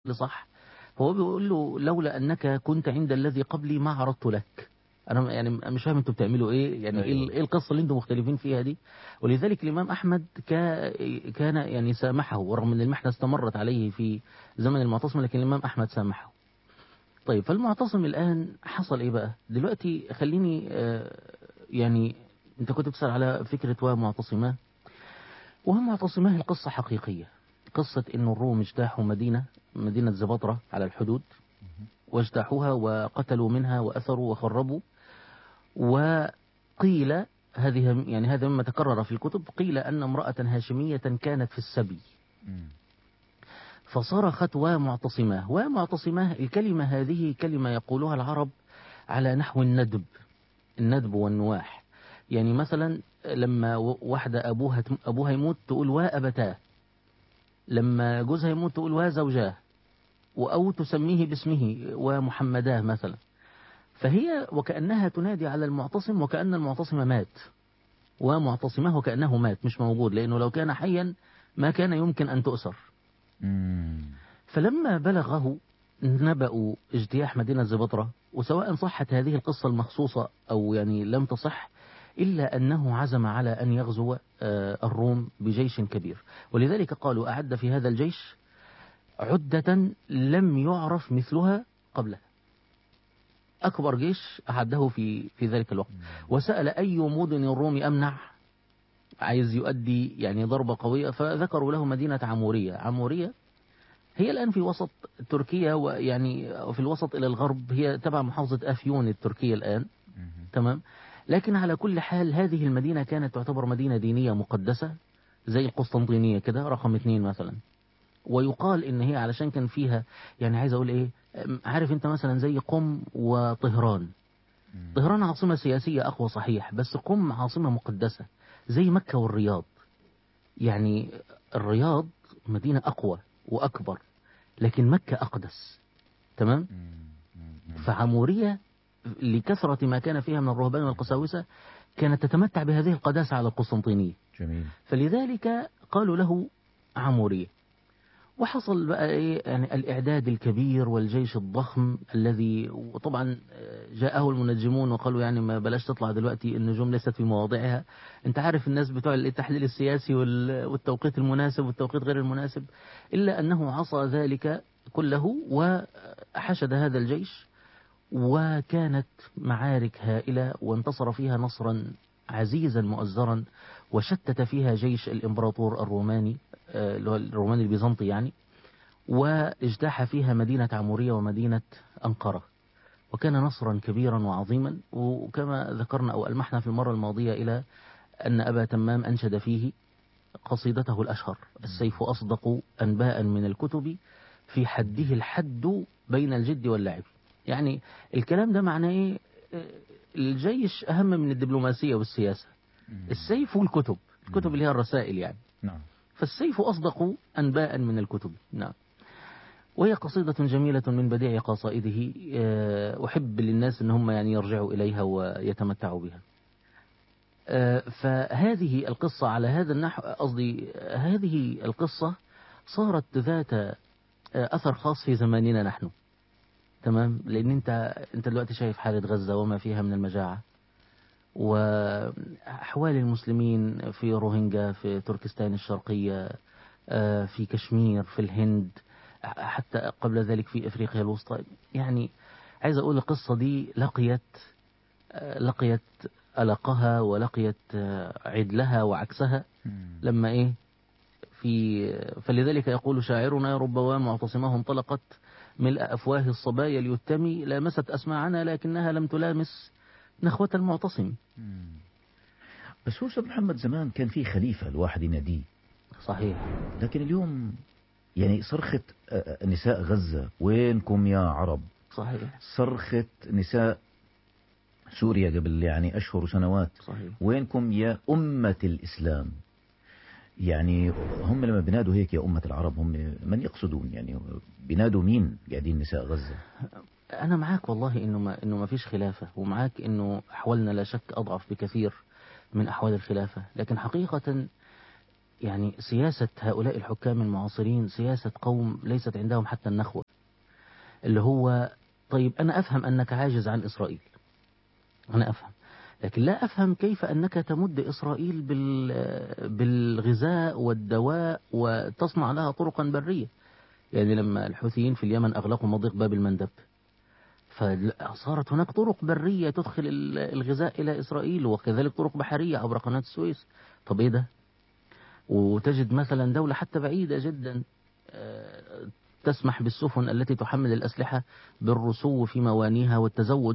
صح فهو بيقول له لولا أنك كنت عند الذي قبلي ما عرضت لك أنا يعني مش فاهم أنتوا بتعملوا إيه يعني إيه أيوة. إيه القصة اللي أنتم مختلفين فيها دي ولذلك الإمام أحمد كا- كان يعني سامحه ورغم أن المحنة استمرت عليه في زمن المعتصم لكن الإمام أحمد سامحه طيب فالمعتصم الآن حصل إيه بقى دلوقتي خليني آه، يعني أنت كنت بتسأل على فكرة ومعتصماه ومعتصماه القصة حقيقية قصة أن الروم اجتاحوا مدينة مدينة زبطرة على الحدود واجتاحوها وقتلوا منها وأثروا وخربوا وقيل هذه يعني هذا مما تكرر في الكتب قيل أن امرأة هاشمية كانت في السبي مم. فصرخت ومعتصماه ومعتصماه الكلمة هذه كلمة يقولها العرب على نحو الندب الندب والنواح يعني مثلا لما و- واحدة أبوها تم- أبوها يموت تقول وأبتاه لما جوزها يموت تقول وزوجاه أو تسميه باسمه ومحمداه مثلا فهي وكأنها تنادي على المعتصم وكأن المعتصم مات ومعتصمه وكأنه مات مش موجود لأنه لو كان حيا ما كان يمكن أن تؤسر مم. فلما بلغه نبأ اجتياح مدينة زبطرة وسواء صحت هذه القصة المخصوصة أو يعني لم تصح إلا أنه عزم على أن يغزو آه، الروم بجيش كبير ولذلك قالوا أعد في هذا الجيش عدة لم يعرف مثلها قبلها أكبر جيش أعده في في ذلك الوقت وسأل أي مدن الروم أمنع عايز يؤدي يعني ضربة قوية فذكروا له مدينة عمورية عمورية هي الآن في وسط تركيا ويعني في الوسط إلى الغرب هي تبع محافظة أفيون التركية الآن مم. تمام لكن على كل حال هذه المدينة كانت تعتبر مدينة دينية مقدسة زي القسطنطينية كده رقم اثنين مثلا ويقال ان هي علشان كان فيها يعني عايز اقول ايه أم، عارف انت مثلا زي قم وطهران مم. طهران عاصمة سياسية أقوى صحيح بس قم عاصمة مقدسة زي مكة والرياض يعني الرياض مدينة أقوى وأكبر لكن مكة أقدس تمام مم. مم. فعمورية لكثرة ما كان فيها من الرهبان والقساوسة كانت تتمتع بهذه القداسة على القسطنطينية جميل فلذلك قالوا له عمورية وحصل بقى إيه يعني الإعداد الكبير والجيش الضخم الذي وطبعا جاءه المنجمون وقالوا يعني ما بلاش تطلع دلوقتي النجوم ليست في مواضعها انت عارف الناس بتوع التحليل السياسي وال- والتوقيت المناسب والتوقيت غير المناسب إلا أنه عصى ذلك كله وحشد هذا الجيش وكانت معارك هائلة وانتصر فيها نصرا عزيزا مؤزرا وشتت فيها جيش الإمبراطور الروماني آه، اللي هو الروماني البيزنطي يعني واجتاح فيها مدينة عمورية ومدينة أنقرة وكان نصرا كبيرا وعظيما وكما ذكرنا أو ألمحنا في المرة الماضية إلى أن أبا تمام أنشد فيه قصيدته الأشهر السيف أصدق أنباء من الكتب في حده الحد بين الجد واللعب يعني الكلام ده معناه إيه آه، الجيش أهم من الدبلوماسية والسياسة مم. السيف والكتب الكتب اللي هي الرسائل يعني نعم فالسيف أصدق أنباء من الكتب نعم وهي قصيدة جميلة من بديع قصائده آه، أحب للناس أن هم يعني يرجعوا إليها ويتمتعوا بها آه، فهذه القصة على هذا النحو قصدي آه، هذه القصة صارت ذات آه، أثر خاص في زماننا نحن تمام لأن أنت أنت دلوقتي شايف حالة غزة وما فيها من المجاعة وأحوال المسلمين في روهينجا في تركستان الشرقية آه، في كشمير في الهند حتى قبل ذلك في أفريقيا الوسطى يعني عايز أقول القصة دي لقيت آه، لقيت ألقها ولقيت آه، عدلها وعكسها مم. لما إيه في فلذلك يقول شاعرنا يا رب ومعتصمه انطلقت ملء أفواه الصبايا اليتمي لامست أسماعنا لكنها لم تلامس نخوة المعتصم مم. بس هو أستاذ محمد زمان كان في خليفة الواحد يناديه صحيح لكن اليوم يعني صرخة آه، آه، نساء غزة وينكم يا عرب صحيح صرخة نساء سوريا قبل يعني أشهر وسنوات صحيح وينكم يا أمة الإسلام يعني هم لما بينادوا هيك يا أمة العرب هم من يقصدون يعني بينادوا مين قاعدين نساء غزة أنا معاك والله إنه ما إنه ما فيش خلافة ومعاك إنه أحوالنا لا شك أضعف بكثير من أحوال الخلافة لكن حقيقة يعني سياسة هؤلاء الحكام المعاصرين سياسة قوم ليست عندهم حتى النخوة اللي هو طيب أنا أفهم أنك عاجز عن إسرائيل أنا أفهم لكن لا أفهم كيف أنك تمد إسرائيل بال- بالغذاء والدواء وتصنع لها طرقا برية يعني لما الحوثيين في اليمن أغلقوا مضيق باب المندب فصارت هناك طرق برية تدخل ال- الغذاء إلى إسرائيل وكذلك طرق بحرية عبر قناة السويس طب إيه ده وتجد مثلا دولة حتى بعيدة جدا آه، تسمح بالسفن التي تحمل الأسلحة بالرسو في موانيها والتزود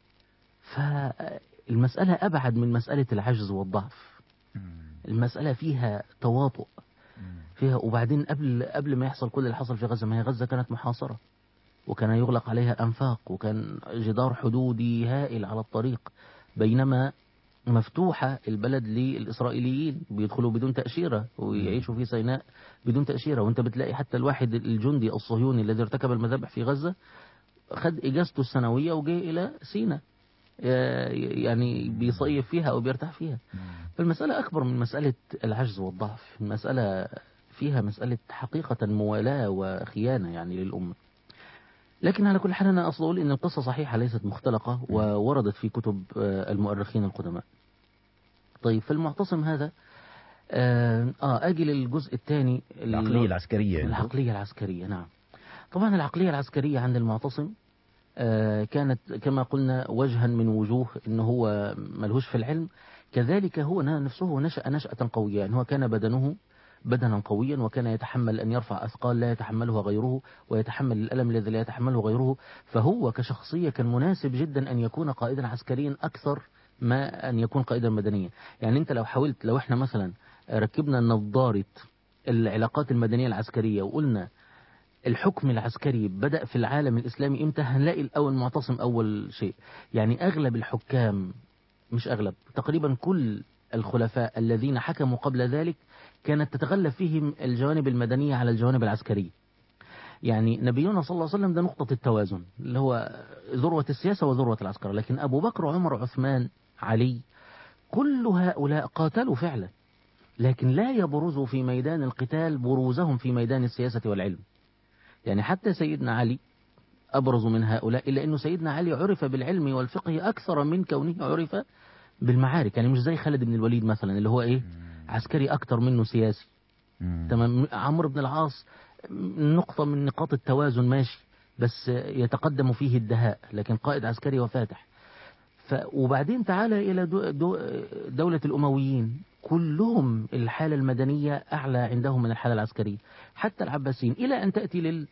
فالمسألة أبعد من مسألة العجز والضعف المسألة فيها تواطؤ فيها وبعدين قبل قبل ما يحصل كل اللي حصل في غزة ما هي غزة كانت محاصرة وكان يغلق عليها أنفاق وكان جدار حدودي هائل على الطريق بينما مفتوحة البلد للإسرائيليين بيدخلوا بدون تأشيرة ويعيشوا في سيناء بدون تأشيرة وانت بتلاقي حتى الواحد الجندي الصهيوني الذي ارتكب المذابح في غزة خد إجازته السنوية وجاء إلى سيناء يعني بيصيف فيها أو بيرتاح فيها فالمسألة أكبر من مسألة العجز والضعف المسألة فيها مسألة حقيقة موالاة وخيانة يعني للأمة لكن على كل حال أنا أصل أقول إن القصة صحيحة ليست مختلقة ووردت في كتب آه، المؤرخين القدماء طيب فالمعتصم هذا آه آه، أجي للجزء الثاني العقلية العسكرية عنده. العقلية العسكرية نعم طبعا العقلية العسكرية عند المعتصم آه، كانت كما قلنا وجها من وجوه ان هو ملهوش في العلم كذلك هو نفسه نشأ نشأة قوية يعني هو كان بدنه بدنا قويا وكان يتحمل أن يرفع أثقال لا يتحملها غيره ويتحمل الألم الذي لا يتحمله غيره فهو كشخصية كان مناسب جدا أن يكون قائدا عسكريا أكثر ما أن يكون قائدا مدنيا يعني أنت لو حاولت لو احنا مثلا ركبنا نظارة العلاقات المدنية العسكرية وقلنا الحكم العسكري بدأ في العالم الإسلامي إمتى هنلاقي الأول معتصم أول شيء يعني أغلب الحكام مش أغلب تقريبا كل الخلفاء الذين حكموا قبل ذلك كانت تتغلب فيهم الجوانب المدنية على الجوانب العسكرية يعني نبينا صلى الله عليه وسلم ده نقطة التوازن اللي هو ذروة السياسة وذروة العسكرة لكن أبو بكر وعمر وعثمان علي كل هؤلاء قاتلوا فعلا لكن لا يبرزوا في ميدان القتال بروزهم في ميدان السياسة والعلم يعني حتى سيدنا علي أبرز من هؤلاء إلا أنه سيدنا علي عرف بالعلم والفقه أكثر من كونه عرف بالمعارك يعني مش زي خالد بن الوليد مثلا اللي هو إيه عسكري أكثر منه سياسي مم. تمام عمرو بن العاص نقطة من نقاط التوازن ماشي بس يتقدم فيه الدهاء لكن قائد عسكري وفاتح ف وبعدين تعالى إلى دو دو دولة الأمويين كلهم الحالة المدنية أعلى عندهم من الحالة العسكرية حتى العباسيين إلى أن تأتي لل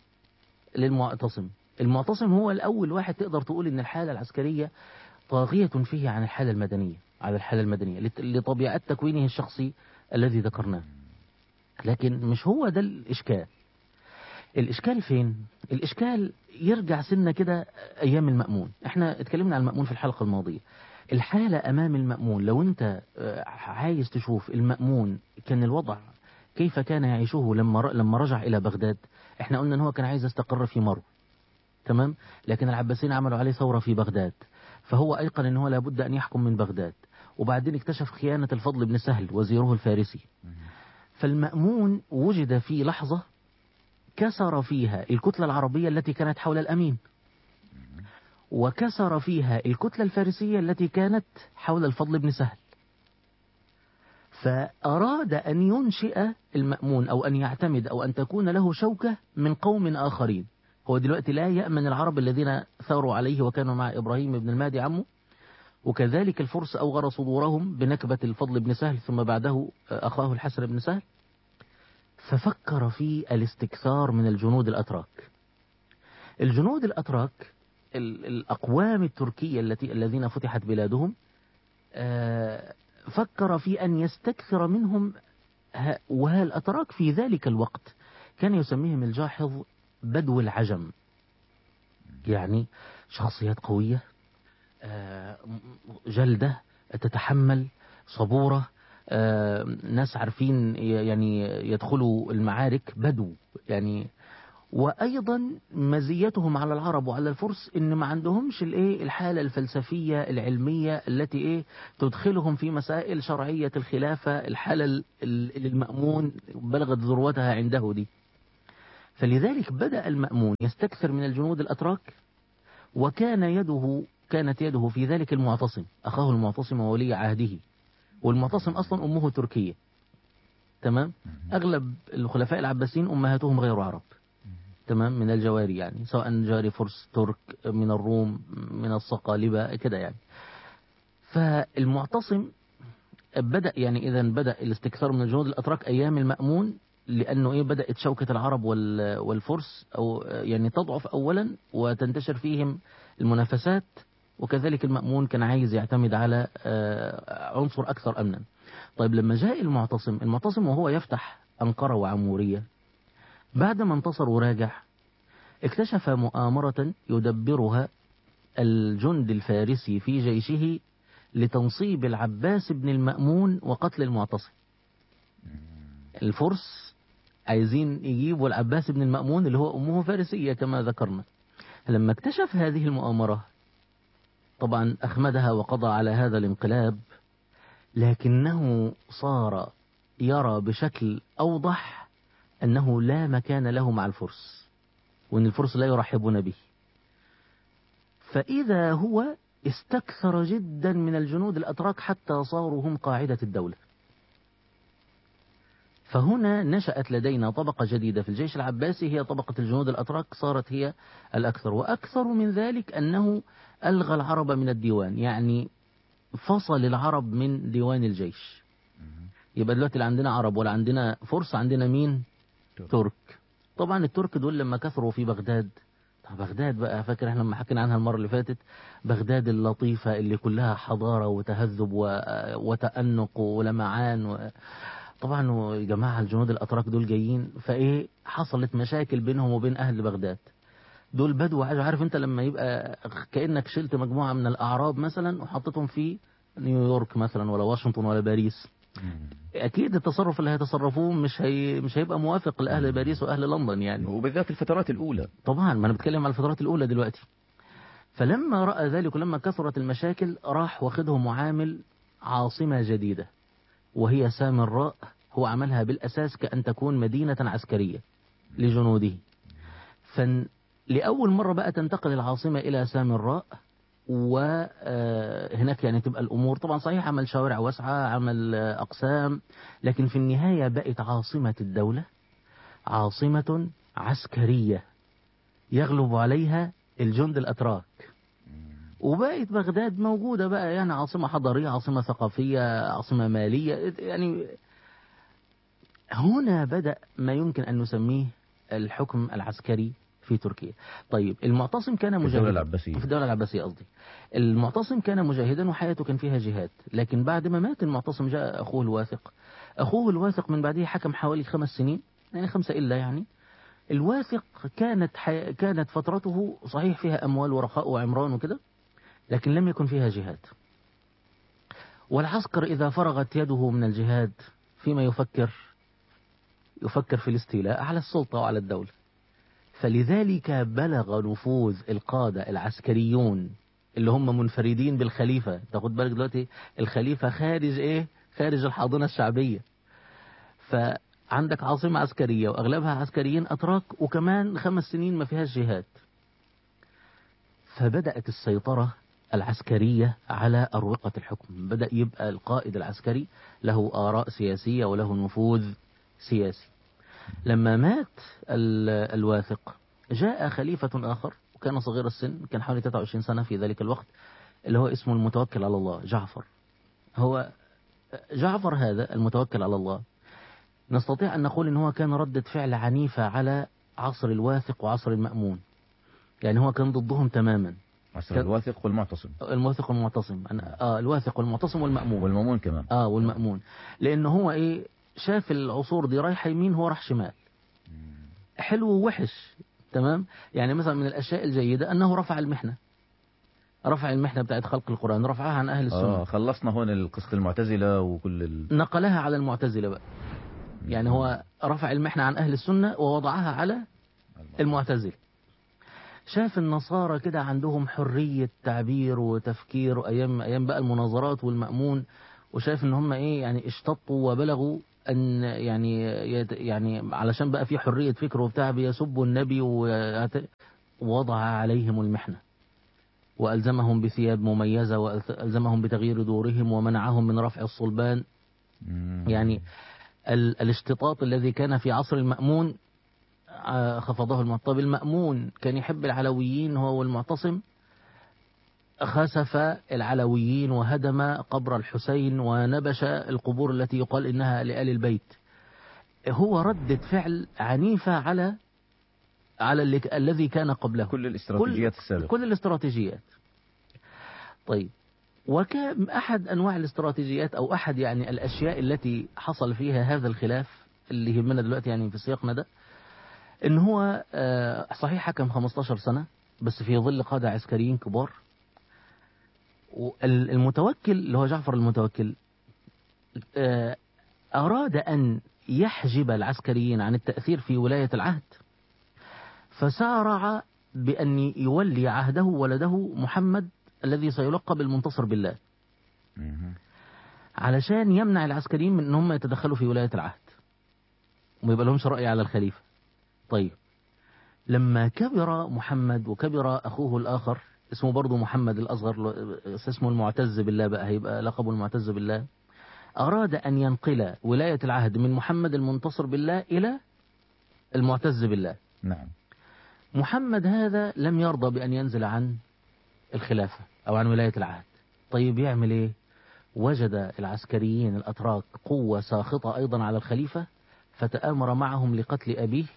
للمعتصم المعتصم هو الأول واحد تقدر تقول إن الحالة العسكرية طاغية فيه عن الحالة المدنية على الحالة المدنية لت- لطبيعة تكوينه الشخصي الذي ذكرناه لكن مش هو ده الإشكال الإشكال فين؟ الإشكال يرجع سنة كده أيام المأمون احنا اتكلمنا عن المأمون في الحلقة الماضية الحالة أمام المأمون لو أنت آه، عايز تشوف المأمون كان الوضع كيف كان يعيشه لما ر- لما رجع إلى بغداد احنا قلنا ان هو كان عايز يستقر في مرو تمام لكن العباسيين عملوا عليه ثورة في بغداد فهو أيقن ان هو لابد أن يحكم من بغداد وبعدين اكتشف خيانة الفضل بن سهل وزيره الفارسي فالمأمون وجد في لحظة كسر فيها الكتلة العربية التي كانت حول الأمين وكسر فيها الكتلة الفارسية التي كانت حول الفضل بن سهل فأراد أن ينشئ المأمون أو أن يعتمد أو أن تكون له شوكة من قوم آخرين هو دلوقتي لا يأمن العرب الذين ثاروا عليه وكانوا مع إبراهيم بن المهدي عمه وكذلك الفرس أوغر صدورهم بنكبة الفضل بن سهل ثم بعده أخاه الحسن بن سهل ففكر في الاستكثار من الجنود الأتراك الجنود الأتراك ال- الأقوام التركية التي الذين فتحت بلادهم آه، فكر في أن يستكثر منهم ه- والأتراك في ذلك الوقت كان يسميهم الجاحظ بدو العجم يعني شخصيات قوية آه، جلدة تتحمل صبورة آه، ناس عارفين ي- يعني يدخلوا المعارك بدو يعني وأيضا مزيتهم على العرب وعلى الفرس إن ما عندهمش الإيه الحالة الفلسفية العلمية التي إيه تدخلهم في مسائل شرعية الخلافة الحالة ال- ال- المأمون بلغت ذروتها عنده دي فلذلك بدأ المأمون يستكثر من الجنود الأتراك وكان يده كانت يده في ذلك المعتصم أخاه المعتصم وولي عهده والمعتصم أصلا أمه تركية تمام أغلب الخلفاء العباسيين أمهاتهم غير عرب تمام من الجواري يعني سواء جاري فرس ترك من الروم من الصقالبة كده يعني فالمعتصم بدأ يعني إذا بدأ الاستكثار من الجنود الأتراك أيام المأمون لأنه إيه بدأت شوكة العرب وال- والفرس أو يعني تضعف أولا وتنتشر فيهم المنافسات وكذلك المأمون كان عايز يعتمد على آه، عنصر أكثر أمنا طيب لما جاء المعتصم المعتصم وهو يفتح أنقرة وعمورية بعد ما انتصر وراجع اكتشف مؤامرة يدبرها الجند الفارسي في جيشه لتنصيب العباس بن المأمون وقتل المعتصم الفرس عايزين يجيبوا العباس بن المأمون اللي هو أمه فارسية كما ذكرنا لما اكتشف هذه المؤامرة طبعا أخمدها وقضى على هذا الانقلاب لكنه صار يرى بشكل أوضح أنه لا مكان له مع الفرس وأن الفرس لا يرحبون به فإذا هو استكثر جدا من الجنود الأتراك حتى صاروا هم قاعدة الدولة فهنا نشأت لدينا طبقة جديدة في الجيش العباسي هي طبقة الجنود الأتراك صارت هي الأكثر وأكثر من ذلك أنه ألغى العرب من الديوان يعني فصل العرب من ديوان الجيش يبقى دلوقتي لا عندنا عرب ولا عندنا فرس عندنا مين ترك. ترك طبعا الترك دول لما كثروا في بغداد طب بغداد بقى فاكر احنا لما حكينا عنها المرة اللي فاتت بغداد اللطيفة اللي كلها حضارة وتهذب و... وتأنق ولمعان و... طبعا يا جماعة الجنود الأتراك دول جايين فإيه حصلت مشاكل بينهم وبين أهل بغداد دول بدو عارف انت لما يبقى كأنك شلت مجموعة من الأعراب مثلا وحطيتهم في نيويورك مثلا ولا واشنطن ولا باريس اكيد التصرف اللي هيتصرفوه مش هي مش هيبقى موافق لاهل باريس واهل لندن يعني وبالذات الفترات الأولى طبعا ما انا بتكلم على الفترات الاولى دلوقتي فلما راى ذلك ولما كثرت المشاكل راح واخدهم وعامل عاصمه جديده وهي سامراء هو عملها بالاساس كان تكون مدينه عسكريه لجنوده فن لاول مره بقى تنتقل العاصمه الى سامراء وهناك يعني تبقى الامور طبعا صحيح عمل شوارع واسعه عمل آه، اقسام لكن في النهايه بقت عاصمه الدوله عاصمه عسكريه يغلب عليها الجند الأتراك وبقت بغداد موجودة بقى يعني عاصمة حضارية عاصمة ثقافية عاصمة مالية يعني هنا بدأ ما يمكن أن نسميه الحكم العسكري في تركيا طيب المعتصم كان في مجاهدا الدولة العباسية في الدولة العباسية قصدي المعتصم كان مجاهدا وحياته كان فيها جهاد لكن بعد ما مات المعتصم جاء أخوه الواثق أخوه الواثق من بعده حكم حوالي خمس سنين يعني خمسة إلا يعني الواثق كانت حي... كانت فترته صحيح فيها أموال ورخاء وعمران وكده لكن لم يكن فيها جهاد والعسكر إذا فرغت يده من الجهاد فيما يفكر يفكر في الاستيلاء على السلطة وعلى الدولة فلذلك بلغ نفوذ القادة العسكريون اللي هم منفردين بالخليفة تاخد بالك دلوقتي الخليفة خارج ايه خارج الحاضنة الشعبية فعندك عاصمة عسكرية وأغلبها عسكريين أتراك وكمان خمس سنين ما فيهاش جهاد فبدأت السيطرة العسكرية على أروقة الحكم بدأ يبقى القائد العسكري له آراء سياسية وله نفوذ سياسي لما مات ال- الواثق جاء خليفة آخر وكان صغير السن كان حوالي 23 سنة في ذلك الوقت اللي هو اسمه المتوكل على الله جعفر هو جعفر هذا المتوكل على الله نستطيع أن نقول أن هو كان ردة فعل عنيفة على عصر الواثق وعصر المأمون يعني هو كان ضدهم تماما عصر كان- الواثق والمعتصم الواثق والمعتصم أنا آه الواثق والمعتصم والمأمون والمامون كمان اه والمأمون لأن هو إيه شاف العصور دي رايحة يمين هو راح شمال حلو ووحش تمام يعني مثلا من الأشياء الجيدة أنه رفع المحنة رفع المحنة بتاعت خلق القرآن رفعها عن أهل السنة اه خلصنا هون قصة المعتزلة وكل ال... نقلها على المعتزلة بقى يعني هو رفع المحنة عن أهل السنة ووضعها على المعتزلة شاف النصارى كده عندهم حرية تعبير وتفكير أيام أيام بقى المناظرات والمأمون وشايف إن هم إيه يعني اشتطوا وبلغوا أن يعني يت- يعني علشان بقى في حرية فكر وبتاع بيسبوا النبي ويعت- ووضع عليهم المحنة وألزمهم بثياب مميزة وألزمهم بتغيير دورهم ومنعهم من رفع الصلبان مم. يعني ال- الاشتطاط الذي كان في عصر المأمون آه، خفضه المأمون طب المأمون كان يحب العلويين هو والمعتصم خسف العلويين وهدم قبر الحسين ونبش القبور التي يقال إنها لآل البيت هو ردة فعل عنيفة على على اللي الذي كان قبله كل الاستراتيجيات السابقة كل الاستراتيجيات طيب وكان أحد أنواع الاستراتيجيات أو أحد يعني الأشياء التي حصل فيها هذا الخلاف اللي يهمنا دلوقتي يعني في سياقنا ده إن هو آه، صحيح حكم 15 سنة بس في ظل قادة عسكريين كبار وال- المتوكل اللي هو جعفر المتوكل آه، أراد أن يحجب العسكريين عن التأثير في ولاية العهد فسارع بأن يولي عهده ولده محمد الذي سيلقب المنتصر بالله مم. علشان يمنع العسكريين من ان هم يتدخلوا في ولاية العهد وما يبقى لهمش رأي على الخليفة طيب لما كبر محمد وكبر أخوه الآخر اسمه برضه محمد الأصغر ل- اسمه المعتز بالله بقى هيبقى لقبه المعتز بالله أراد أن ينقل ولاية العهد من محمد المنتصر بالله إلى المعتز بالله نعم محمد هذا لم يرضى بأن ينزل عن الخلافة أو عن ولاية العهد طيب يعمل إيه وجد العسكريين الأتراك قوة ساخطة أيضا على الخليفة فتآمر معهم لقتل أبيه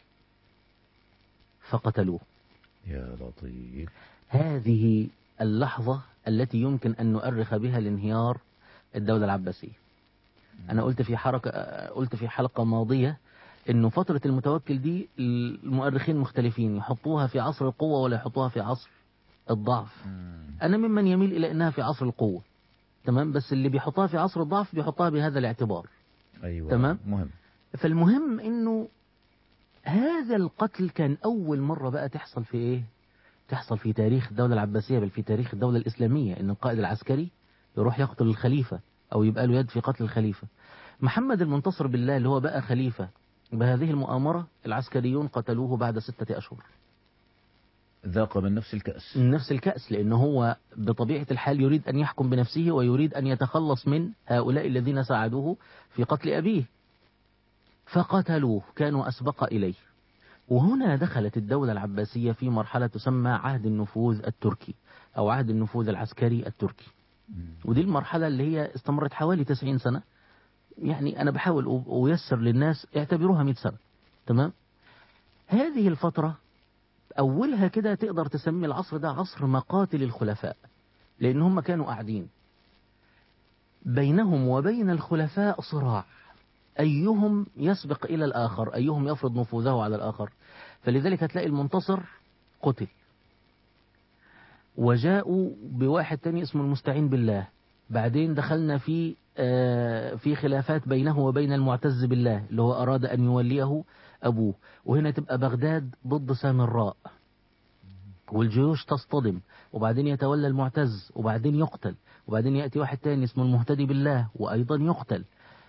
فقتلوه يا لطيف هذه اللحظة التي يمكن أن نؤرخ بها لانهيار الدولة العباسية أنا قلت في حركة قلت في حلقة ماضية إنه فترة المتوكل دي المؤرخين مختلفين يحطوها في عصر القوة ولا يحطوها في عصر الضعف مم. أنا ممن يميل إلى أنها في عصر القوة تمام بس اللي بيحطها في عصر الضعف بيحطها بهذا الاعتبار أيوة تمام. مهم فالمهم إنه هذا القتل كان أول مرة بقى تحصل في إيه تحصل في تاريخ الدولة العباسية بل في تاريخ الدولة الإسلامية إن القائد العسكري يروح يقتل الخليفة أو يبقى له يد في قتل الخليفة محمد المنتصر بالله اللي هو بقى خليفة بهذه المؤامرة العسكريون قتلوه بعد ستة أشهر ذاق من نفس الكأس نفس الكأس لأنه هو بطبيعة الحال يريد أن يحكم بنفسه ويريد أن يتخلص من هؤلاء الذين ساعدوه في قتل أبيه فقتلوه كانوا أسبق إليه وهنا دخلت الدولة العباسية في مرحلة تسمى عهد النفوذ التركي أو عهد النفوذ العسكري التركي مم. ودي المرحلة اللي هي استمرت حوالي 90 سنة يعني أنا بحاول أ- أيسر للناس اعتبروها 100 سنة تمام هذه الفترة أولها كده تقدر تسمي العصر ده عصر مقاتل الخلفاء لأن هم كانوا قاعدين بينهم وبين الخلفاء صراع أيهم يسبق إلى الآخر أيهم يفرض نفوذه على الآخر فلذلك هتلاقي المنتصر قتل وجاءوا بواحد تاني اسمه المستعين بالله بعدين دخلنا في آه، في خلافات بينه وبين المعتز بالله اللي هو أراد أن يوليه أبوه وهنا تبقى بغداد ضد سامراء والجيوش تصطدم وبعدين يتولى المعتز وبعدين يقتل وبعدين يأتي واحد تاني اسمه المهتدي بالله وأيضا يقتل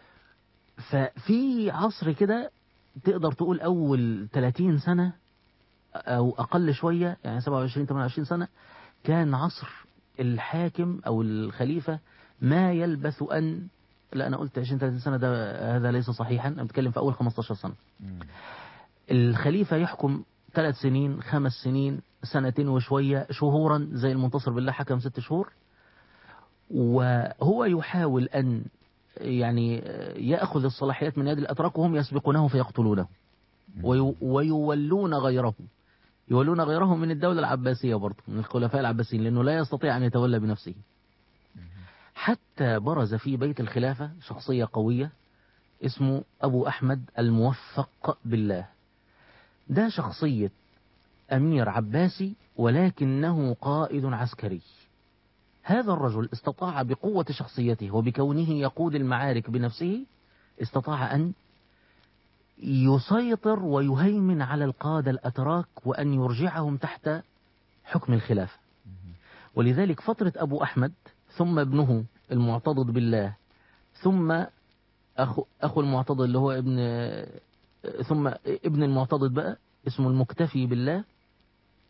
ففي عصر كده تقدر تقول أول 30 سنة أو أقل شوية يعني 27 28 سنة كان عصر الحاكم أو الخليفة ما يلبث أن لا أنا قلت 20 30 سنة ده هذا ليس صحيحا أنا بتكلم في أول 15 سنة مم. الخليفة يحكم ثلاث سنين خمس سنين سنتين وشوية شهورا زي المنتصر بالله حكم ست شهور وهو يحاول أن يعني يأخذ الصلاحيات من يد الأتراك وهم يسبقونه فيقتلونه وي- ويولون غيره يولون غيره من الدولة العباسية برضه من الخلفاء العباسيين لأنه لا يستطيع أن يتولى بنفسه حتى برز في بيت الخلافة شخصية قوية اسمه أبو أحمد الموفق بالله ده شخصية أمير عباسي ولكنه قائد عسكري هذا الرجل استطاع بقوة شخصيته وبكونه يقود المعارك بنفسه استطاع أن يسيطر ويهيمن على القادة الأتراك وأن يرجعهم تحت حكم الخلافة ولذلك فترة أبو أحمد ثم ابنه المعتضد بالله ثم أخو, أخو المعتضد اللي هو ابن ثم ابن المعتضد بقى اسمه المكتفي بالله